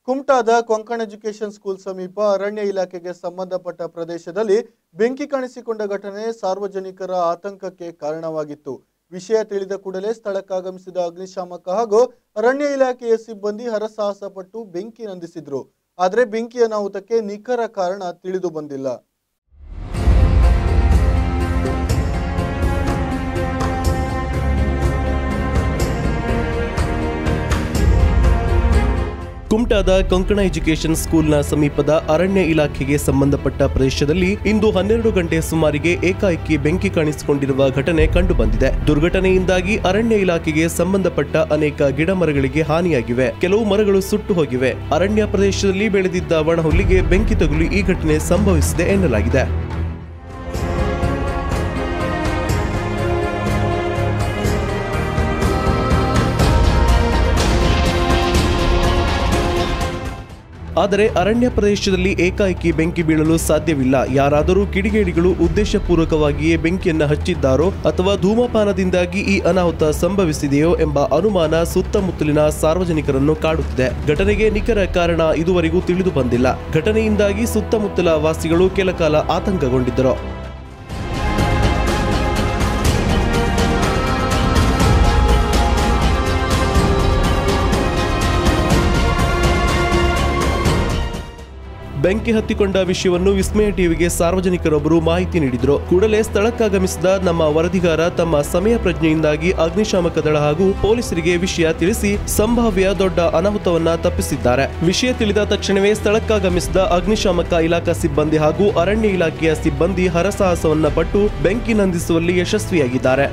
ಕುಮಟಾದ Konkan education school ಸಮೀಪ ಅರಣ್ಯ ಇಲಾಖೆಗೆ ಸಂಬಂಧಪಟ್ಟ ಪ್ರದೇಶದಲ್ಲಿ ಬೆಂಕಿ ಕಾಣಿಸಿಕೊಂಡ ಘಟನೆ ಸಾರ್ವಜನಿಕರ ಆತಂಕಕ್ಕೆ ಕಾರಣವಾಗಿತ್ತು ವಿಷಯ ತಿಳಿದ ಕೂಡಲೇ ಸ್ಥಳಕ್ಕಾಗಮಿಸಿದ ಅಗ್ನಿಶಾಮಕ ಹಾಗೂ ಅರಣ್ಯ ಇಲಾಖೆಯ ಸಿಬ್ಬಂದಿ ಹರಸಾಹಸ ಪಟ್ಟು ಬೆಂಕಿ ನಂದಿಸಿದ್ರು ಆದರೆ ಬೆಂಕಿ ಅನಾಹುತಕ್ಕೆ ನಿಖರ ಕಾರಣ ತಿಳಿದು ಬಂದಿಲ್ಲ ಕುಮಟಾದ ಕೊಂಕಣ ಎಜುಕೇಷನ್ ಸ್ಕೂಲ್ನ ಸಮೀಪದ ಅರಣ್ಯ ಇಲಾಖೆಗೆ ಸಂಬಂಧಪಟ್ಟ ಪ್ರದೇಶದಲ್ಲಿ ಇಂದು ಹನ್ನೆರಡು ಗಂಟೆ ಸುಮಾರಿಗೆ ಏಕಾಏಕಿ ಬೆಂಕಿ ಕಾಣಿಸಿಕೊಂಡಿರುವ ಘಟನೆ ಕಂಡುಬಂದಿದೆ ದುರ್ಘಟನೆಯಿಂದಾಗಿ ಅರಣ್ಯ ಇಲಾಖೆಗೆ ಸಂಬಂಧಪಟ್ಟ ಅನೇಕ ಗಿಡ ಮರಗಳಿಗೆ ಹಾನಿಯಾಗಿವೆ ಕೆಲವು ಮರಗಳು ಸುಟ್ಟು ಹೋಗಿವೆ ಅರಣ್ಯ ಪ್ರದೇಶದಲ್ಲಿ ಬೆಳೆದಿದ್ದ ಒಣಹುಲ್ಲಿಗೆ ಬೆಂಕಿ ತಗುಲಿ ಈ ಘಟನೆ ಸಂಭವಿಸಿದೆ ಎನ್ನಲಾಗಿದೆ ಆದರೆ ಅರಣ್ಯ ಪ್ರದೇಶದಲ್ಲಿ ಏಕಾಏಕಿ ಬೆಂಕಿ ಬೀಳಲು ಸಾಧ್ಯವಿಲ್ಲ ಯಾರಾದರೂ ಕಿಡಿಗೇಡಿಗಳು ಉದ್ದೇಶಪೂರ್ವಕವಾಗಿಯೇ ಬೆಂಕಿಯನ್ನ ಹಚ್ಚಿದ್ದಾರೋ ಅಥವಾ ಧೂಮಪಾನದಿಂದಾಗಿ ಈ ಅನಾಹುತ ಸಂಭವಿಸಿದೆಯೋ ಎಂಬ ಅನುಮಾನ ಸುತ್ತಮುತ್ತಲಿನ ಸಾರ್ವಜನಿಕರನ್ನು ಕಾಡುತ್ತಿದೆ ಘಟನೆಗೆ ನಿಖರ ಕಾರಣ ಇದುವರೆಗೂ ತಿಳಿದು ಬಂದಿಲ್ಲ ಘಟನೆಯಿಂದಾಗಿ ಸುತ್ತಮುತ್ತಲ ವಾಸಿಗಳು ಕೆಲಕಾಲ ಆತಂಕಗೊಂಡಿದ್ದರು ಬೆಂಕಿ ಹತ್ತಿಕೊಂಡ ವಿಷಯವನ್ನು ವಿಸ್ಮಯ ಟಿವಿಗೆ ಸಾರ್ವಜನಿಕರೊಬ್ಬರು ಮಾಹಿತಿ ನೀಡಿದರು ಕೂಡಲೇ ಸ್ಥಳಕ್ಕಾಗಮಿಸಿದ ನಮ್ಮ ವರದಿಗಾರ ತಮ್ಮ ಸಮಯ ಪ್ರಜ್ಞೆಯಿಂದಾಗಿ ಅಗ್ನಿಶಾಮಕ ದಳ ಹಾಗೂ ಪೊಲೀಸರಿಗೆ ವಿಷಯ ತಿಳಿಸಿ ಸಂಭಾವ್ಯ ದೊಡ್ಡ ಅನಾಹುತವನ್ನ ತಪ್ಪಿಸಿದ್ದಾರೆ ವಿಷಯ ತಿಳಿದ ತಕ್ಷಣವೇ ಸ್ಥಳಕ್ಕಾಗಮಿಸಿದ ಅಗ್ನಿಶಾಮಕ ಇಲಾಖಾ ಸಿಬ್ಬಂದಿ ಹಾಗೂ ಅರಣ್ಯ ಇಲಾಖೆಯ ಸಿಬ್ಬಂದಿ ಹರಸಾಹಸವನ್ನ ಪಟ್ಟು ಬೆಂಕಿ ನಂದಿಸುವಲ್ಲಿ ಯಶಸ್ವಿಯಾಗಿದ್ದಾರೆ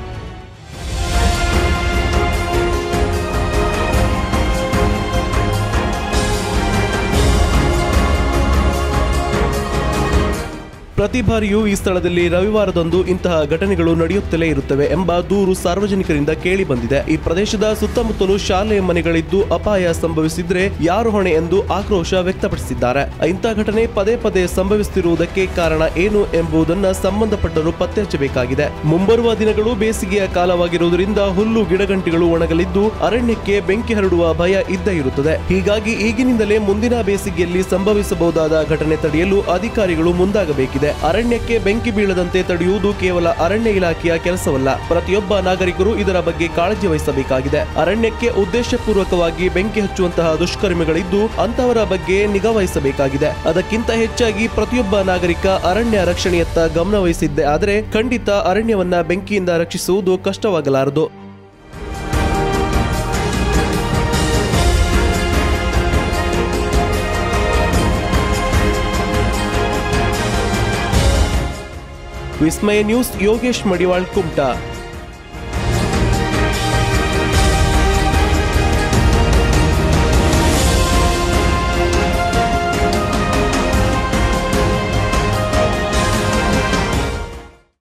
ಪ್ರತಿ ಬಾರಿಯೂ ಈ ಸ್ಥಳದಲ್ಲಿ ರವಿವಾರದಂದು ಇಂತಹ ಘಟನೆಗಳು ನಡೆಯುತ್ತಲೇ ಇರುತ್ತವೆ ಎಂಬ ದೂರು ಸಾರ್ವಜನಿಕರಿಂದ ಕೇಳಿ ಬಂದಿದೆ ಈ ಪ್ರದೇಶದ ಸುತ್ತಮುತ್ತಲು ಶಾಲೆಯ ಮನೆಗಳಿದ್ದು ಅಪಾಯ ಸಂಭವಿಸಿದ್ರೆ ಯಾರು ಹೊಣೆ ಎಂದು ಆಕ್ರೋಶ ವ್ಯಕ್ತಪಡಿಸಿದ್ದಾರೆ ಇಂಥ ಘಟನೆ ಪದೇ ಪದೇ ಸಂಭವಿಸುತ್ತಿರುವುದಕ್ಕೆ ಕಾರಣ ಏನು ಎಂಬುದನ್ನ ಸಂಬಂಧಪಟ್ಟರು ಪತ್ತೆ ಹಚ್ಚಬೇಕಾಗಿದೆ ಮುಂಬರುವ ದಿನಗಳು ಬೇಸಿಗೆಯ ಕಾಲವಾಗಿರುವುದರಿಂದ ಹುಲ್ಲು ಗಿಡಗಂಟಿಗಳು ಒಣಗಲಿದ್ದು ಅರಣ್ಯಕ್ಕೆ ಬೆಂಕಿ ಹರಡುವ ಭಯ ಇದ್ದೇ ಇರುತ್ತದೆ ಹೀಗಾಗಿ ಈಗಿನಿಂದಲೇ ಮುಂದಿನ ಬೇಸಿಗೆಯಲ್ಲಿ ಸಂಭವಿಸಬಹುದಾದ ಘಟನೆ ತಡೆಯಲು ಅಧಿಕಾರಿಗಳು ಮುಂದಾಗಬೇಕಿದೆ ಅರಣ್ಯಕ್ಕೆ ಬೆಂಕಿ ಬೀಳದಂತೆ ತಡೆಯುವುದು ಕೇವಲ ಅರಣ್ಯ ಇಲಾಖೆಯ ಕೆಲಸವಲ್ಲ ಪ್ರತಿಯೊಬ್ಬ ನಾಗರಿಕರು ಇದರ ಬಗ್ಗೆ ಕಾಳಜಿ ವಹಿಸಬೇಕಾಗಿದೆ ಅರಣ್ಯಕ್ಕೆ ಉದ್ದೇಶಪೂರ್ವಕವಾಗಿ ಬೆಂಕಿ ಹಚ್ಚುವಂತಹ ದುಷ್ಕರ್ಮಿಗಳಿದ್ದು ಅಂತವರ ಬಗ್ಗೆ ನಿಗಾ ವಹಿಸಬೇಕಾಗಿದೆ ಅದಕ್ಕಿಂತ ಹೆಚ್ಚಾಗಿ ಪ್ರತಿಯೊಬ್ಬ ನಾಗರಿಕ ಅರಣ್ಯ ರಕ್ಷಣೆಯತ್ತ ಗಮನ ವಹಿಸಿದ್ದೆ ಆದರೆ ಖಂಡಿತ ಅರಣ್ಯವನ್ನ ಬೆಂಕಿಯಿಂದ ರಕ್ಷಿಸುವುದು ಕಷ್ಟವಾಗಲಾರದು ವಿಸ್ಮಯ ನ್ಯೂಸ್ ಯೋಗೇಶ್ ಮಡಿವಾಳ್ ಕುಮಟಾ